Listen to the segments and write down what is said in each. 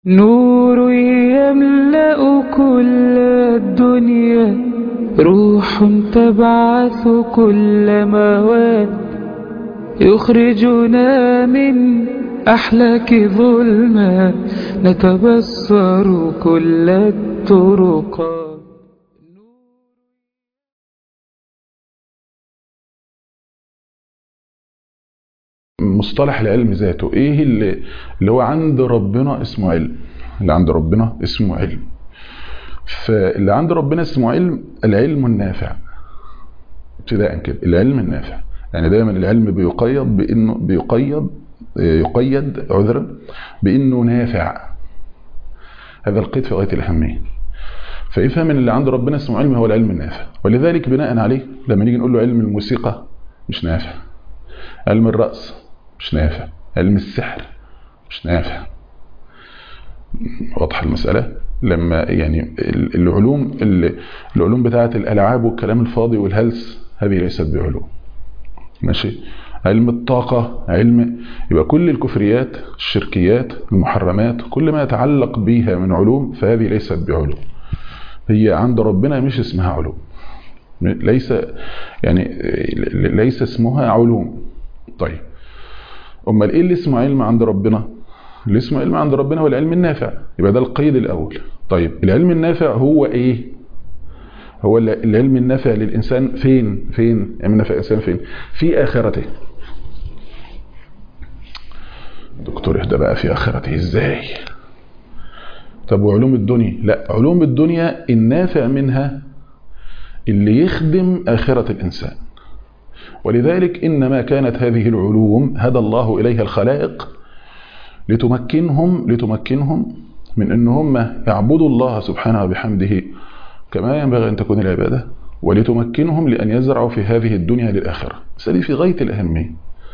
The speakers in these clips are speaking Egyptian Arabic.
نور يملأ كل الدنيا روح تبعث كل مواد يخرجنا من أحلاك ظلمات نتبصر كل الطرقات مصطلح العلم ذاته ايه اللي, اللي هو عند ربنا اسمه علم اللي عند ربنا اسمه علم فاللي عند ربنا اسمه علم العلم النافع ابتداء كده العلم النافع يعني دايما العلم بيقيد بانه بيقيد يقيد عذرا بانه نافع هذا القيد في غايه الاهميه فيفهم ان اللي عند ربنا اسمه علم هو العلم النافع ولذلك بناء عليه لما نيجي نقول له علم الموسيقى مش نافع علم الرأس مش نافع علم السحر مش نافع واضح المسألة لما يعني العلوم العلوم بتاعة الألعاب والكلام الفاضي والهلس هذه ليست بعلوم ماشي علم الطاقة علم يبقى كل الكفريات الشركيات المحرمات كل ما يتعلق بها من علوم فهذه ليست بعلوم هي عند ربنا مش اسمها علوم ليس يعني ليس اسمها علوم طيب امال ايه اللي اسمه علم عند ربنا اللي اسمه علم عند ربنا هو العلم النافع يبقى ده القيد الاول طيب العلم النافع هو ايه هو العلم النافع للانسان فين فين علم النافع للانسان فين في اخرته دكتور اهدى بقى في اخرته ازاي طب وعلوم الدنيا لا علوم الدنيا النافع منها اللي يخدم آخرة الإنسان ولذلك إنما كانت هذه العلوم هدى الله إليها الخلائق لتمكنهم لتمكنهم من أن هم يعبدوا الله سبحانه وبحمده كما ينبغي أن تكون العبادة ولتمكنهم لأن يزرعوا في هذه الدنيا للآخرة هذه في غاية الأهمية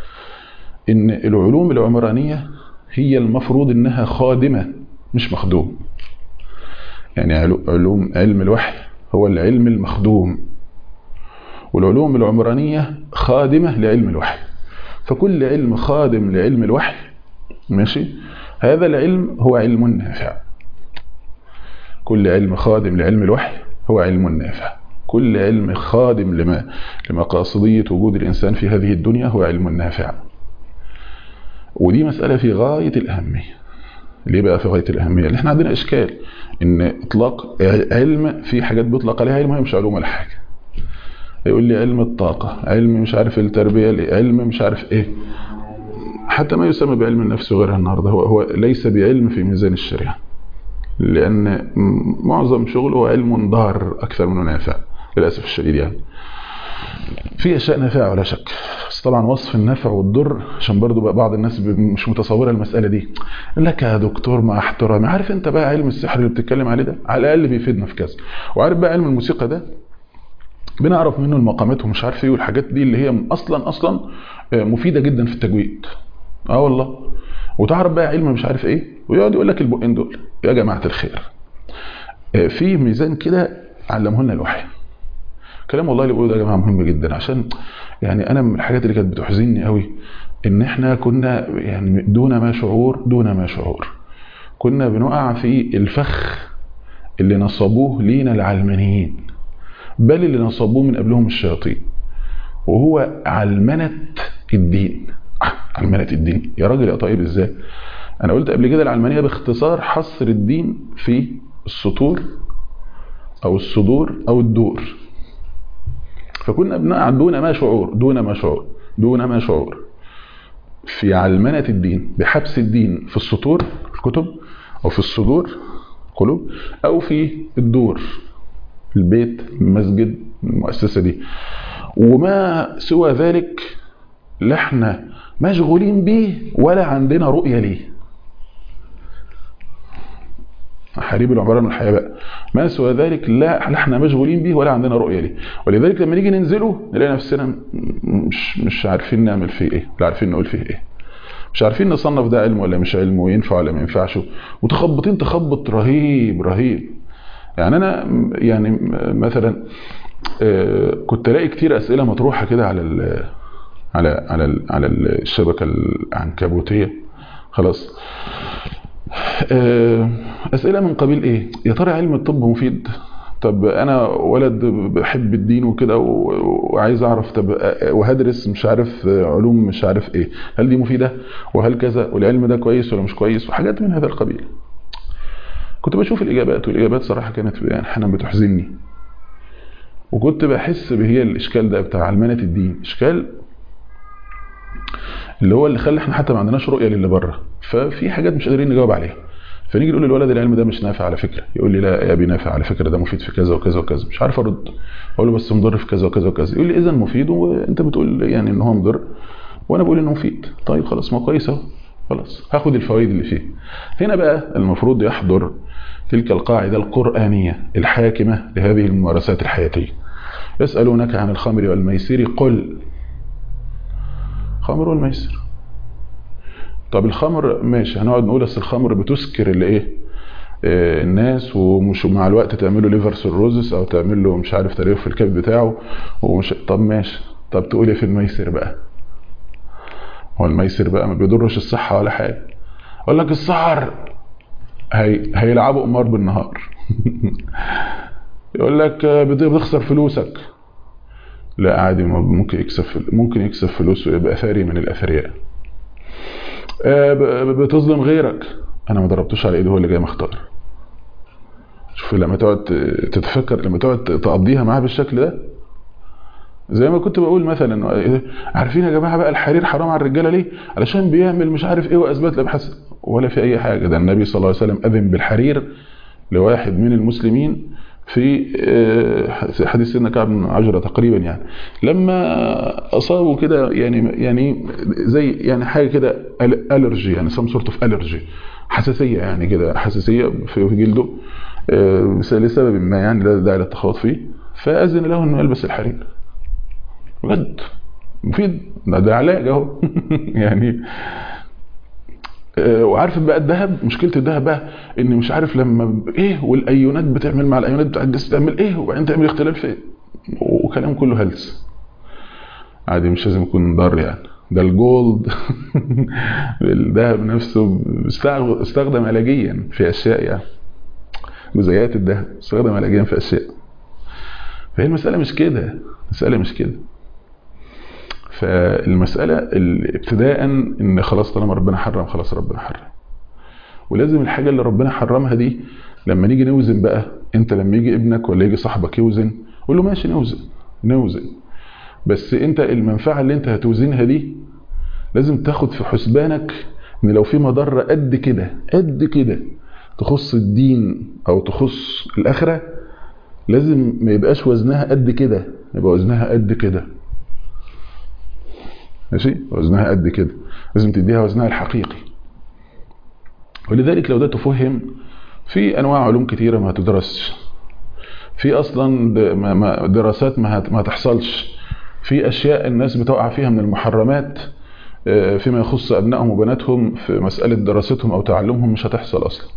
إن العلوم العمرانية هي المفروض إنها خادمة مش مخدوم يعني علوم علم الوحي هو العلم المخدوم والعلوم العمرانية خادمة لعلم الوحي فكل علم خادم لعلم الوحي ماشي هذا العلم هو علم نافع كل علم خادم لعلم الوحي هو علم نافع كل علم خادم لما لمقاصدية وجود الإنسان في هذه الدنيا هو علم نافع ودي مسألة في غاية الأهمية ليه بقى في غاية الأهمية؟ لأن احنا عندنا إشكال إن إطلاق علم في حاجات بيطلق عليها علم وهي مش علوم ولا حاجة. يقول لي علم الطاقة، علم مش عارف التربية، علم مش عارف إيه. حتى ما يسمى بعلم النفس وغيرها النهاردة هو هو ليس بعلم في ميزان الشريعة. لأن معظم شغله هو علم ضار أكثر منه نافع للأسف الشديد يعني. في اشياء نافعه ولا شك بس طبعا وصف النفع والضر عشان برضو بقى بعض الناس مش متصوره المساله دي لك يا دكتور مع احترامي عارف انت بقى علم السحر اللي بتتكلم عليه ده على الاقل بيفيدنا في كذا وعارف بقى علم الموسيقى ده بنعرف منه المقامات ومش عارف ايه والحاجات دي اللي هي اصلا اصلا مفيده جدا في التجويد اه والله وتعرف بقى علم مش عارف ايه ويقعد يقول لك البقين دول يا جماعه الخير في ميزان كده علمه لنا الوحي كلام والله اللي بقوله ده يا جماعه مهم جدا عشان يعني انا من الحاجات اللي كانت بتحزنني قوي ان احنا كنا يعني دون ما شعور دون ما شعور كنا بنقع في الفخ اللي نصبوه لينا العلمانيين بل اللي نصبوه من قبلهم الشياطين وهو علمنة الدين علمنة الدين يا راجل يا طيب ازاي انا قلت قبل كده العلمانية باختصار حصر الدين في السطور او الصدور او الدور فكنا بنقع دون ما شعور دون ما شعور دون ما شعور في علمنة الدين بحبس الدين في السطور الكتب أو في الصدور قلوب أو في الدور البيت المسجد المؤسسة دي وما سوى ذلك لا احنا مشغولين بيه ولا عندنا رؤية ليه حريب العمران والحياة بقى ما سوى ذلك لا احنا مشغولين به ولا عندنا رؤية ليه ولذلك لما نيجي ننزله نلاقي نفسنا مش مش عارفين نعمل فيه ايه ولا عارفين نقول فيه ايه مش عارفين نصنف ده علم ولا مش علم وينفع ولا ما ينفعش وتخبطين تخبط رهيب رهيب يعني انا يعني مثلا كنت الاقي كتير اسئله مطروحه كده على ال على على ال على الشبكه العنكبوتيه خلاص آه، أسئلة من قبيل إيه يا ترى علم الطب مفيد طب أنا ولد بحب الدين وكده و- وعايز أعرف طب آه، وهدرس مش عارف آه، علوم مش عارف إيه هل دي مفيدة وهل كذا والعلم ده كويس ولا مش كويس وحاجات من هذا القبيل كنت بشوف الإجابات والإجابات صراحة كانت يعني أحيانا بتحزنني وكنت بحس بهي الإشكال ده بتاع علمانة الدين إشكال اللي هو اللي خلى احنا حتى ما عندناش رؤيه للي بره ففي حاجات مش قادرين نجاوب عليها فنيجي نقول للولد العلم ده مش نافع على فكره يقول لي لا يا ابي نافع على فكره ده مفيد في كذا وكذا وكذا مش عارف ارد اقول له بس مضر في كذا وكذا وكذا يقول لي اذا مفيد وانت بتقول يعني ان هو مضر وانا بقول انه مفيد طيب خلاص ما هو كويس اهو خلاص هاخد الفوائد اللي فيه هنا بقى المفروض يحضر تلك القاعده القرانيه الحاكمه لهذه الممارسات الحياتيه يسالونك عن الخمر والميسر قل خمر والميسر طب الخمر ماشي هنقعد نقول اصل الخمر بتسكر الايه آه، الناس ومش مع الوقت تعمل له ليفر سيروزس او تعمل له مش عارف تليف في الكبد بتاعه ومش طب ماشي طب تقول ايه في الميسر بقى هو الميسر بقى ما بيضرش الصحه ولا حاجه اقول لك السهر هي... هيلعبوا قمار بالنهار يقول لك آه، بت- بتخسر فلوسك لا عادي ممكن يكسب فل- ممكن يكسب فلوس ويبقى ثري من الاثرياء آه، ب- ب- بتظلم غيرك انا ما ضربتوش على ايده هو اللي جاي مختار شوف لما تقعد ت- تتفكر لما تقعد تقضيها معاه بالشكل ده زي ما كنت بقول مثلا آه، عارفين يا جماعه بقى الحرير حرام على الرجاله ليه علشان بيعمل مش عارف ايه واثبات الابحاث ولا في اي حاجه ده النبي صلى الله عليه وسلم اذن بالحرير لواحد من المسلمين في آه، في حديث سيدنا كعب بن عجرة تقريبا يعني لما اصابوا كده يعني يعني زي يعني حاجه كده الرجي يعني سم سورت اوف الرجي حساسيه يعني كده حساسيه في في جلده آه، لسبب ما يعني لا داعي للتخوض فيه فاذن له انه يلبس الحرير بجد مفيد ده, ده علاج اهو يعني آه، وعارف بقى الذهب مشكله الذهب بقى ان مش عارف لما ب- ايه والايونات بتعمل مع الايونات بتاع الجسم تعمل ايه وبعدين تعمل اختلال في إيه؟ وكلام كله هلس عادي مش لازم يكون ضار يعني ده الجولد الذهب نفسه استغ- استخدم علاجيا في اشياء يعني جزيئات الذهب استخدم علاجيا في اشياء فهي المساله مش كده المساله مش كده فالمسألة ال- ابتداء ان خلاص طالما ربنا حرم خلاص ربنا حرم ولازم الحاجة اللي ربنا حرمها دي لما نيجي نوزن بقى انت لما يجي ابنك ولا يجي صاحبك يوزن قول له ماشي نوزن نوزن بس انت المنفعة اللي انت هتوزنها دي لازم تاخد في حسبانك ان لو في مضرة قد كده قد كده تخص الدين او تخص الاخرة لازم ما يبقاش وزنها قد كده يبقى وزنها قد كده ماشي وزنها قد كده لازم تديها وزنها الحقيقي ولذلك لو ده تفهم في انواع علوم كتيره ما تدرسش في اصلا د- ما- ما- دراسات ما هت- ما تحصلش في اشياء الناس بتقع فيها من المحرمات آه، فيما يخص ابنائهم وبناتهم في مساله دراستهم او تعلمهم مش هتحصل اصلا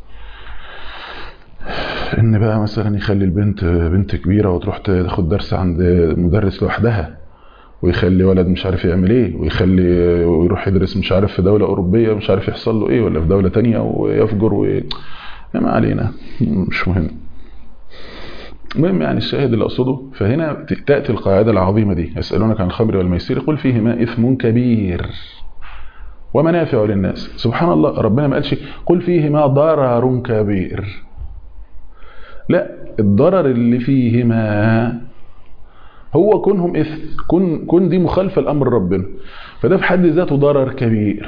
ان بقى مثلا يخلي البنت بنت كبيره وتروح تاخد درس عند مدرس لوحدها ويخلي ولد مش عارف يعمل ايه ويخلي ويروح يدرس مش عارف في دولة أوروبية مش عارف يحصل له ايه ولا في دولة تانية ويفجر و ما علينا مش مهم المهم يعني الشاهد اللي أقصده فهنا تأتي القاعدة العظيمة دي يسألونك عن الخمر والميسير قل فيهما إثم كبير ومنافع للناس سبحان الله ربنا ما قالش قل فيهما ضرر كبير لا الضرر اللي فيهما هو كونهم إثم كن, كن دي مخالفة لأمر ربنا فده في حد ذاته ضرر كبير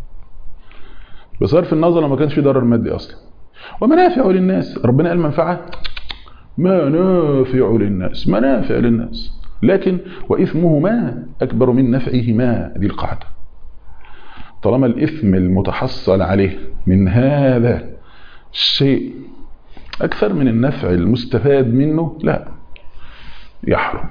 بصرف النظر لما كانش في ضرر مادي أصلا ومنافع للناس ربنا قال منفعة منافع للناس منافع للناس لكن وإثمهما أكبر من نفعهما دي القاعدة طالما الإثم المتحصل عليه من هذا الشيء أكثر من النفع المستفاد منه لا يحرم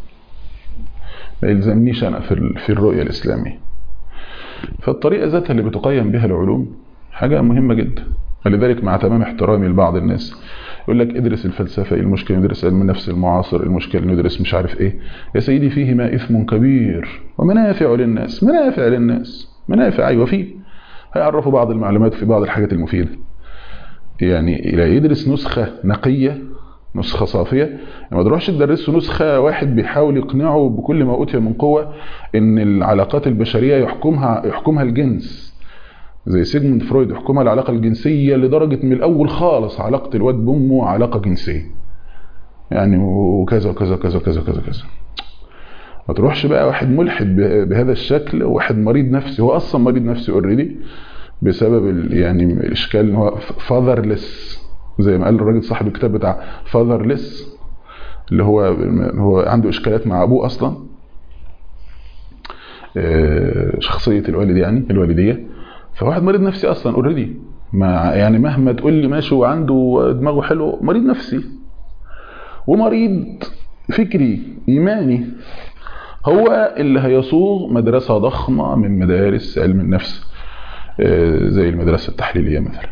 ما يلزمنيش أنا في في الرؤية الإسلامية فالطريقة ذاتها اللي بتقيم بها العلوم حاجة مهمة جدا ولذلك مع تمام احترامي لبعض الناس يقول لك ادرس الفلسفة ايه المشكلة ندرس علم النفس المعاصر المشكلة ندرس مش عارف ايه يا سيدي فيهما إثم كبير ومنافع للناس منافع للناس منافع أيوة فيه هيعرفوا بعض المعلومات في بعض الحاجات المفيدة يعني لا يدرس نسخة نقية نسخة صافية يعني ما تروحش تدرسه نسخة واحد بيحاول يقنعه بكل ما أوتي من قوة إن العلاقات البشرية يحكمها يحكمها الجنس زي سيجموند فرويد يحكمها العلاقة الجنسية لدرجة من الأول خالص علاقة الواد بأمه علاقة جنسية يعني وكذا وكذا وكذا وكذا وكذا كذا ما تروحش بقى واحد ملحد بهذا الشكل وواحد مريض نفسي هو أصلا مريض نفسي اوريدي بسبب يعني الإشكال إن هو فاذرلس زي ما قال الراجل صاحب الكتاب بتاع فاذرلس اللي هو هو عنده إشكالات مع أبوه أصلا شخصية الوالد يعني الوالدية فواحد مريض نفسي اصلا اوريدي ما يعني مهما تقول لي ماشي وعنده دماغه حلو مريض نفسي ومريض فكري ايماني هو اللي هيصوغ مدرسه ضخمه من مدارس علم النفس زي المدرسه التحليليه مثلا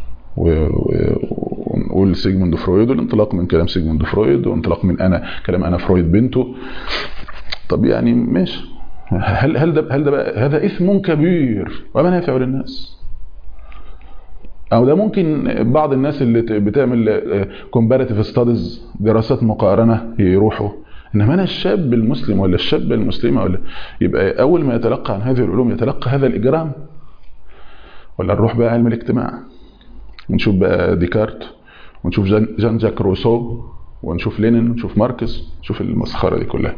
ونقول سيجموند فرويد والانطلاق من كلام سيجموند فرويد وانطلاق من انا كلام انا فرويد بنته طب يعني ماشي هل هل ده هل ده بقى هذا اثم كبير ومنافع للناس او ده ممكن بعض الناس اللي بتعمل كومباريتيف ستاديز دراسات مقارنه يروحوا انما انا الشاب المسلم ولا الشابه المسلمه ولا يبقى اول ما يتلقى عن هذه العلوم يتلقى هذا الاجرام ولا نروح بقى علم الاجتماع ونشوف بقى ديكارت ونشوف جان, جان جاك روسو ونشوف لينين ونشوف ماركس نشوف المسخره دي كلها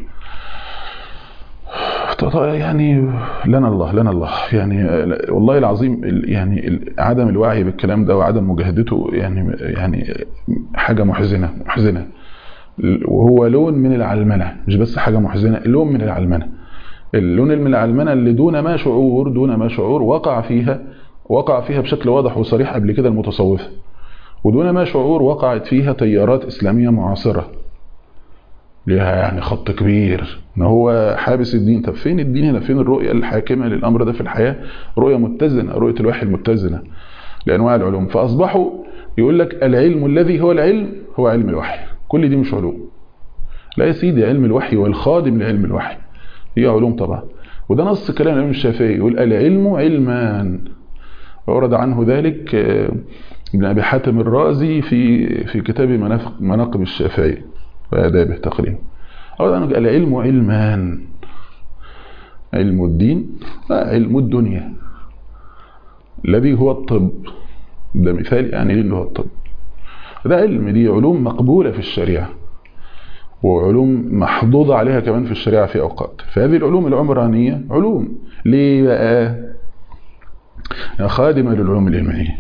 يعني لنا الله لنا الله يعني والله العظيم يعني عدم الوعي بالكلام ده وعدم مجاهدته يعني يعني حاجه محزنه محزنه وهو لون من العلمنه مش بس حاجه محزنه لون من العلمنه اللون من العلمنه اللي دون ما شعور دون ما شعور وقع فيها وقع فيها بشكل واضح وصريح قبل كده المتصوفه ودون ما شعور وقعت فيها تيارات اسلاميه معاصره ليها يعني خط كبير ان هو حابس الدين طب فين الدين هنا فين الرؤيه الحاكمه للامر ده في الحياه رؤيه متزنه رؤيه الوحي المتزنه لانواع العلوم فاصبحوا يقول لك العلم الذي هو العلم هو علم الوحي كل دي مش علوم لا يا سيدي علم الوحي والخادم لعلم الوحي هي علوم طبعا وده نص كلام الامام الشافعي يقول العلم علمان ورد عنه ذلك ابن ابي حاتم الرازي في في كتاب مناقب الشافعي وآدابه تقريبا أولا أنه العلم علمان علم الدين وعلم الدنيا الذي هو الطب ده مثال يعني اللي هو الطب ده علم دي علوم مقبولة في الشريعة وعلوم محظوظة عليها كمان في الشريعة في أوقات فهذه العلوم العمرانية علوم ليه بقى خادمة للعلوم الإيمانية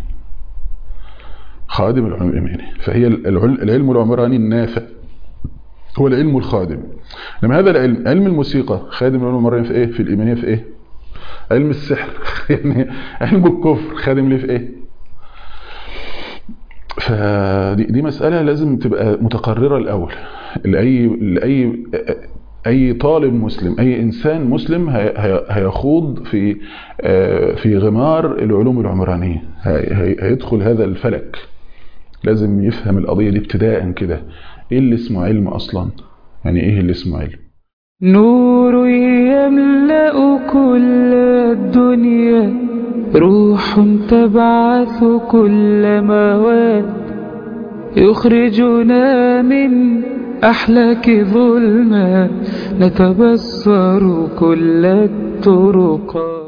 خادم العلوم الإيمانية فهي العلم العمراني النافع هو العلم الخادم لما هذا العلم علم الموسيقى خادم العلوم العمرانية في ايه في الإيمانية في ايه علم السحر يعني علم الكفر خادم ليه في ايه فدي دي مسألة لازم تبقى متقررة الأول لأي لأي أي طالب مسلم أي إنسان مسلم هيخوض في في غمار العلوم العمرانية هيدخل هذا الفلك لازم يفهم القضية دي ابتداء كده ايه اللي اسمه علم اصلا يعني ايه اللي اسمه علم نور يملأ كل الدنيا روح تبعث كل مواد يخرجنا من أحلاك ظلمات نتبصر كل الطرقات